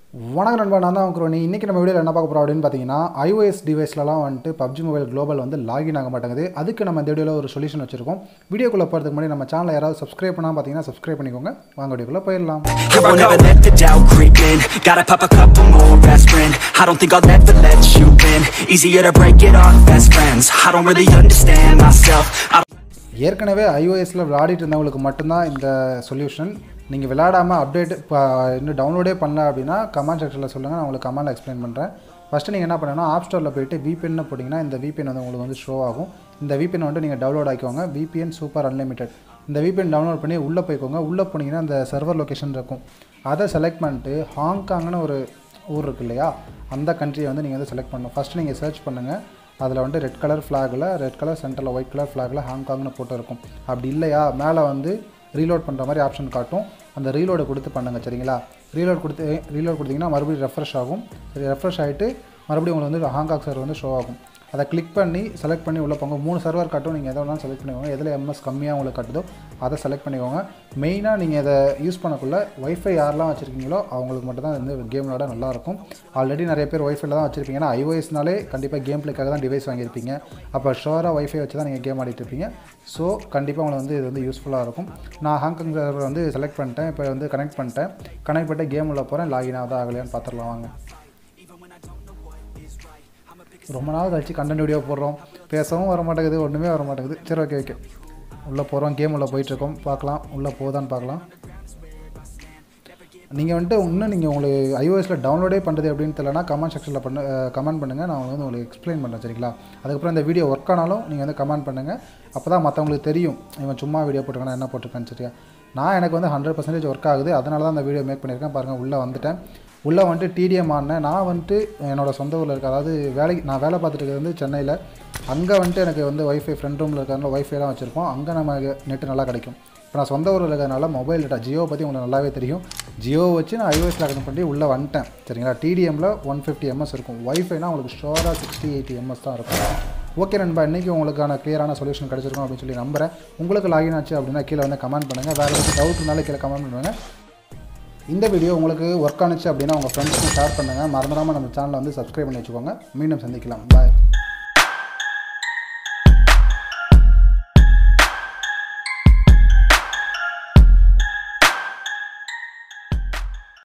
வணக்கம் நண்பா நான் தான் குரோனி இன்றைக்கி நம்ம வீடியோவில் என்ன பார்க்க போகிறோம் அப்படின்னு பார்த்தீங்கன்னா iOS டிவைஸ்லலாம் வந்துட்டு பப்ஜி மொபைல் குளோபல் வந்து லாகின் ஆக மாட்டேங்குது அதுக்கு நம்ம இந்த வீடியோவில் ஒரு சொல்யூஷன் வச்சிருக்கோம் வீடியோக்குள்ளே போகிறதுக்கு முன்னாடி நம்ம சேனலை யாராவது சப்ஸ்கிரைப் பண்ணால் பார்த்தீங்கன்னா சப்ஸ்கிரைப் பண்ணிக்கோங்க வாங்க வீடியோக்குள்ளே போயிடலாம் I won't ever let the doubt creep in Gotta pop a couple more aspirin I don't think I'll ever let you in Easier to break it off best friends I don't really understand myself I ஏற்கனவே iOSல விளையாடிட்டு இருந்தவங்களுக்கு மட்டும்தான் இந்த solution நீங்கள் விளையாடாமல் update இப்போ இன்னும் டவுன்லோடே பண்ணல அப்படின்னா கமெண்ட் செக்ஷனில் சொல்லுங்கள் நான் உங்களுக்கு கமெண்டில் எக்ஸ்பிளைன் பண்ணுறேன் ஃபஸ்ட்டு நீங்கள் என்ன பண்ணணும் ஆப் ஸ்டோரில் போயிட்டு VPN போட்டிங்கன்னா இந்த VPN வந்து உங்களுக்கு வந்து ஷோ ஆகும் இந்த VPN வந்து நீங்கள் டவுன்லோட் ஆக்கிக்கோங்க VPN சூப்பர் அன்லிமிட்டெட் இந்த VPN டவுன்லோட் பண்ணி உள்ளே போய்க்கோங்க உள்ளே போனீங்கன்னா இந்த சர்வர் லொக்கேஷன் இருக்கும் அதை செலக்ட் பண்ணிட்டு ஹாங்காங்னு ஒரு ஊர் இருக்கு இல்லையா அந்த கண்ட்ரியை வந்து நீங்கள் வந்து செலக்ட் பண்ணணும் ஃபஸ்ட்டு நீங்கள் சர்ச் பண்ணுங்கள் அதில் வந்து ரெட் கலர் ஃப்ளாகில் ரெட் கலர் சென்டரில் ஒயிட் கலர் ஃப்ளாகில் ஹாங்காங்னு போட்டு இருக்கும் அப்படி இல்லையா மேலே வந்து ரீலோட் பண்ணுற மாதிரி ஆப்ஷன் காட்டும் அந்த ரீலோடை கொடுத்து பண்ணுங்கள் சரிங்களா ரீலோட் கொடுத்து ரீலோட் கொடுத்தீங்கன்னா மறுபடியும் ரெஃப்ரெஷ் ஆகும் சரி ரெஃப்ரெஷ் ஆகிட்டு மறுபடியும் உங்களுக்கு வந்து ஹாங்காங் சர்வர் வந்து ஷோ ஆகும் அதை கிளிக் பண்ணி செலக்ட் பண்ணி உள்ளே போங்க மூணு சர்வர் காட்டும் நீங்கள் எதை வேணாலும் செலக்ட் பண்ணிக்கோங்க எதில் எம்எஸ் கம்மியாக உங்களுக்கு காட்டுதோ அதை செலக்ட் பண்ணிக்கோங்க மெயினாக நீங்கள் இதை யூஸ் பண்ணக்குள்ள ஒய்ஃபை யாரெல்லாம் வச்சுருக்கீங்களோ அவங்களுக்கு மட்டும் தான் வந்து கேம் விளாட நல்லாயிருக்கும் ஆல்ரெடி நிறைய பேர் ஒய்ஃபைல தான் வச்சுருப்பீங்க ஏன்னா ஐஓஎஸ்னாலே கண்டிப்பாக கேம் பிளேக்காக தான் டிவைஸ் வாங்கியிருப்பீங்க அப்போ ஷோராக ஒய்ஃபை வச்சு தான் நீங்கள் கேம் ஆடிட்டு இருப்பீங்க ஸோ கண்டிப்பாக உங்களுக்கு வந்து இது வந்து யூஸ்ஃபுல்லாக இருக்கும் நான் ஹாங்காங் சர்வர் வந்து செலக்ட் பண்ணிட்டேன் இப்போ வந்து கனெக்ட் பண்ணிட்டேன் கனெக்ட் பண்ணிட்டு கேம் உள்ள போகிறேன் லாகின் ஆகுதா ஆகலையான்னு பார்த்துடலாம் வாங்க ரொம்ப நாள் கழிச்சு கண்டென்ட் வீடியோ போடுறோம் பேசவும் வர மாட்டேங்குது ஒன்றுமே வர மாட்டேங்குது சரி ஓகே ஓகே உள்ளே போகிறோம் கேம் உள்ளே போயிட்டுருக்கோம் பார்க்கலாம் உள்ளே போதான்னு பார்க்கலாம் நீங்கள் வந்துட்டு இன்னும் நீங்கள் உங்களுக்கு ஐஓஎஸில் டவுன்லோடே பண்ணுறது எப்படின்னு தெரியலனா கமெண்ட் செக்ஷனில் பண்ண கமெண்ட் பண்ணுங்கள் நான் வந்து உங்களுக்கு எக்ஸ்பிளைன் பண்ணுறேன் சரிங்களா அதுக்கப்புறம் இந்த வீடியோ ஒர்க் ஆனாலும் நீங்கள் வந்து கமெண்ட் பண்ணுங்கள் அப்போ தான் மற்றவங்களுக்கு தெரியும் இவன் சும்மா வீடியோ போட்டிருக்கானா என்ன போட்டிருக்கான்னு சரியா நான் எனக்கு வந்து ஹண்ட்ரட் பர்சன்டேஜ் ஒர்க் ஆகுது அதனால தான் அந்த வீடியோ மேக் பண்ணியிருக்கேன் பாருங்கள் உள்ளே வந்துட்டேன் உள்ளே வந்துட்டு டிடிஎம் ஆடினேன் நான் வந்துட்டு என்னோட சொந்த ஊரில் இருக்க அதாவது வேலைக்கு நான் வேலை பார்த்துட்டு இருக்கிறது வந்து சென்னையில் அங்கே வந்துட்டு எனக்கு வந்து ஒய்ஃபை ஃப்ரெண்ட் ரூமில் இருக்கிறதுனால ஒய்ஃபைலாம் வச்சுருக்கோம் அங்கே நமக்கு நெட்டு நல்லா கிடைக்கும் இப்போ நான் சொந்த ஊரில் இருக்கிறதுனால மொபைல் டேட்டா ஜியோ பற்றி உங்களுக்கு நல்லாவே தெரியும் ஜியோ வச்சு நான் ஐஓஎஸ் லாகின் பண்ணி உள்ளே வந்துட்டேன் சரிங்களா டிடிஎம்மில் ஒன் ஃபிஃப்டி எம்எஸ் இருக்கும் ஒய்ஃபைனா உங்களுக்கு ஷோராக சிக்ஸ்டி எயிட்டி எம்எஸ் தான் இருக்கும் ஓகே நண்பா இன்றைக்கி உங்களுக்கான கிளியரான சொல்யூஷன் கிடச்சிருக்கும் அப்படின்னு சொல்லி நம்புறேன் உங்களுக்கு லாகின் ஆச்சு அப்படின்னா கீழே வந்து கமெண்ட் பண்ணுங்கள் வேறு ஏதாச்சும் டவுட் இருந்தாலும் கீழே கமெண்ட் பண்ணுங்கள் இந்த வீடியோ உங்களுக்கு ஒர்க் ஆனிச்சு அப்படின்னா உங்கள் ஃப்ரெண்ட்ஸ்க்கு ஷேர் பண்ணுங்கள் மறந்துடாமல் நம்ம சேனலை வந்து சப்ஸ்கிரைப் பண்ணி வச்சுக்கோங்க மீண்டும் சந்திக்கலாம் பாய்